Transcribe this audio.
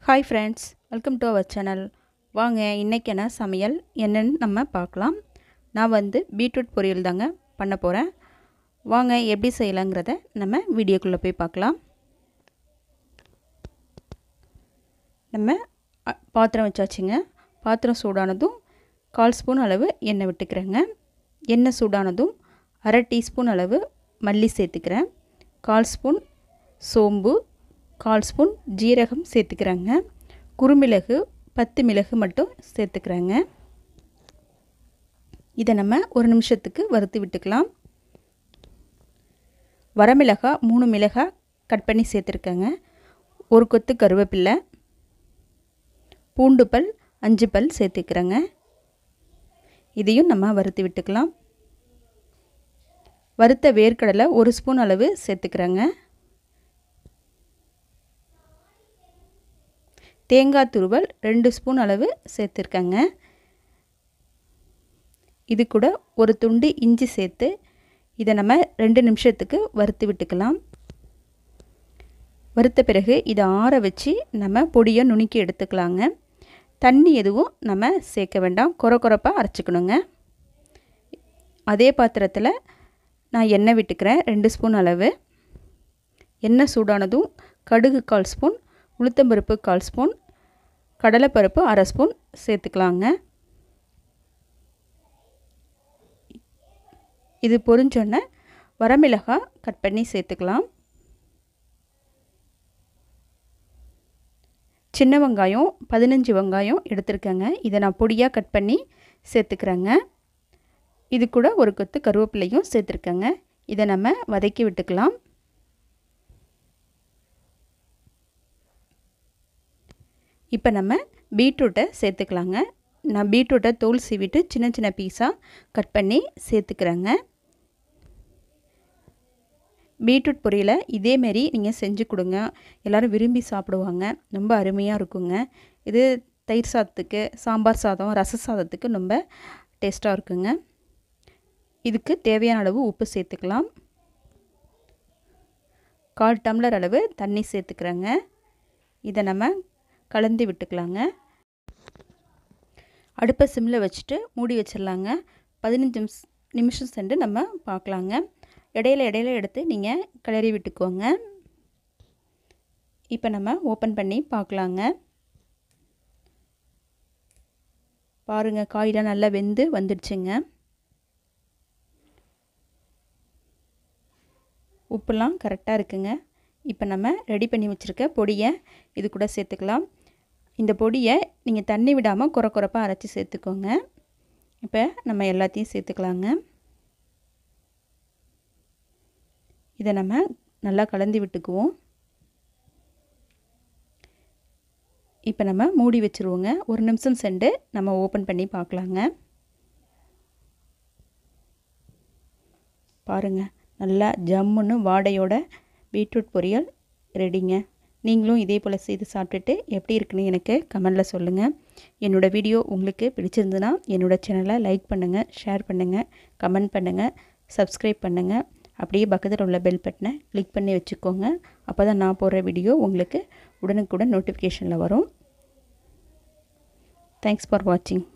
hi friends welcome to our channel வாங்க இன்றைக்கான சமையல் என்னன்னு நம்ம பார்க்கலாம் நான் வந்து பீட்ரூட் பொரியல் தாங்க பண்ண போகிறேன் வாங்க எப்படி செய்யலாங்கிறத நம்ம வீடியோக்குள்ளே போய் பார்க்கலாம் நம்ம அ, பாத்திரம் வச்சாச்சுங்க பாத்திரம் சூடானதும் கால் ஸ்பூன் அளவு எண்ணெய் விட்டுக்கிறேங்க எண்ணெய் சூடானதும் அரை டீஸ்பூன் அளவு மல்லி சேர்த்துக்கிறேன் கால் ஸ்பூன் சோம்பு கால் ஸ்பூன் ஜீரகம் சேர்த்துக்கிறேங்க குறுமிளகு பத்து மிளகு மட்டும் சேர்த்துக்கிறேங்க இதை நம்ம ஒரு நிமிஷத்துக்கு வறுத்து விட்டுக்கலாம் வரமிளகா மூணு மிளகாய் கட் பண்ணி சேர்த்துருக்கேங்க ஒரு கொத்து கருவேப்பில்லை பூண்டு பல் அஞ்சு பல் சேர்த்துக்கிறேங்க இதையும் நம்ம வறுத்து விட்டுக்கலாம் வறுத்த வேர்க்கடலை ஒரு ஸ்பூன் அளவு சேர்த்துக்கிறேங்க தேங்காய் துருவல் ரெண்டு ஸ்பூன் அளவு சேர்த்துருக்கேங்க இது கூட ஒரு துண்டு இஞ்சி சேர்த்து இதை நம்ம ரெண்டு நிமிஷத்துக்கு வறுத்து விட்டுக்கலாம் வறுத்த பிறகு இதை ஆற வச்சு நம்ம பொடியை நுணுக்கி எடுத்துக்கலாங்க தண்ணி எதுவும் நம்ம சேர்க்க வேண்டாம் கொர கொரப்பாக அரைச்சிக்கணுங்க அதே பாத்திரத்தில் நான் எண்ணெய் விட்டுக்கிறேன் ரெண்டு ஸ்பூன் அளவு எண்ணெய் சூடானதும் கடுகு கால் ஸ்பூன் உளுத்தம்பருப்பு கால் ஸ்பூன் கடலைப்பருப்பு அரை ஸ்பூன் சேர்த்துக்கலாங்க இது பொரிஞ்சோன்னே வரமிளகாய் கட் பண்ணி சேர்த்துக்கலாம் சின்ன வெங்காயம் பதினஞ்சு வெங்காயம் எடுத்துருக்கேங்க இதை நான் பொடியாக கட் பண்ணி சேர்த்துக்கிறேங்க இது கூட ஒரு கொத்து கருவேப்பிலையும் சேர்த்துருக்கேங்க இதை நம்ம வதக்கி விட்டுக்கலாம் இப்போ நம்ம பீட்ரூட்டை சேர்த்துக்கலாங்க நான் பீட்ரூட்டை தோல் சீவிட்டு சின்ன சின்ன பீஸாக கட் பண்ணி சேர்த்துக்கிறேங்க பீட்ரூட் பொரியலை இதேமாரி நீங்கள் செஞ்சு கொடுங்க எல்லோரும் விரும்பி சாப்பிடுவாங்க ரொம்ப அருமையாக இருக்குங்க இது தயிர் சாதத்துக்கு சாம்பார் சாதம் ரச சாதத்துக்கு ரொம்ப டேஸ்ட்டாக இருக்குங்க இதுக்கு தேவையான அளவு உப்பு சேர்த்துக்கலாம் கால் டம்ளர் அளவு தண்ணி சேர்த்துக்கிறேங்க இதை நம்ம கலந்து விட்டுக்கலாங்க அடுப்பை சிம்மில் வச்சுட்டு மூடி வச்சிடலாங்க பதினஞ்சு நிமிஷ நிமிஷம் சென்று நம்ம பார்க்கலாங்க இடையில இடையில எடுத்து நீங்கள் கிளறி விட்டுக்கோங்க இப்போ நம்ம ஓப்பன் பண்ணி பார்க்கலாங்க பாருங்கள் காயெலாம் நல்லா வெந்து வந்துடுச்சுங்க உப்புலாம் கரெக்டாக இருக்குங்க இப்போ நம்ம ரெடி பண்ணி வச்சுருக்க பொடியை இது கூட சேர்த்துக்கலாம் இந்த பொடியை நீங்கள் தண்ணி விடாமல் குறை குறைப்பாக அரைச்சி சேர்த்துக்கோங்க இப்போ நம்ம எல்லாத்தையும் சேர்த்துக்கலாங்க இதை நம்ம நல்லா கலந்து விட்டுக்குவோம் இப்போ நம்ம மூடி வச்சுருவோங்க ஒரு நிமிஷம் சென்று நம்ம ஓப்பன் பண்ணி பார்க்கலாங்க பாருங்கள் நல்லா ஜம்முன்னு வாடையோட பீட்ரூட் பொரியல் ரெடிங்க நீங்களும் இதே போல் செய்து சாப்பிட்டுட்டு எப்படி இருக்குன்னு எனக்கு கமெண்டில் சொல்லுங்கள் என்னோடய வீடியோ உங்களுக்கு பிடிச்சிருந்துன்னா என்னோடய சேனலை லைக் பண்ணுங்கள் ஷேர் பண்ணுங்கள் கமெண்ட் பண்ணுங்கள் சப்ஸ்கிரைப் பண்ணுங்கள் அப்படியே பக்கத்தில் உள்ள பெல் பட்டனை கிளிக் பண்ணி வச்சுக்கோங்க அப்போ தான் நான் போடுற வீடியோ உங்களுக்கு உடனுக்குடன் நோட்டிஃபிகேஷனில் வரும் தேங்க்ஸ் ஃபார் வாட்சிங்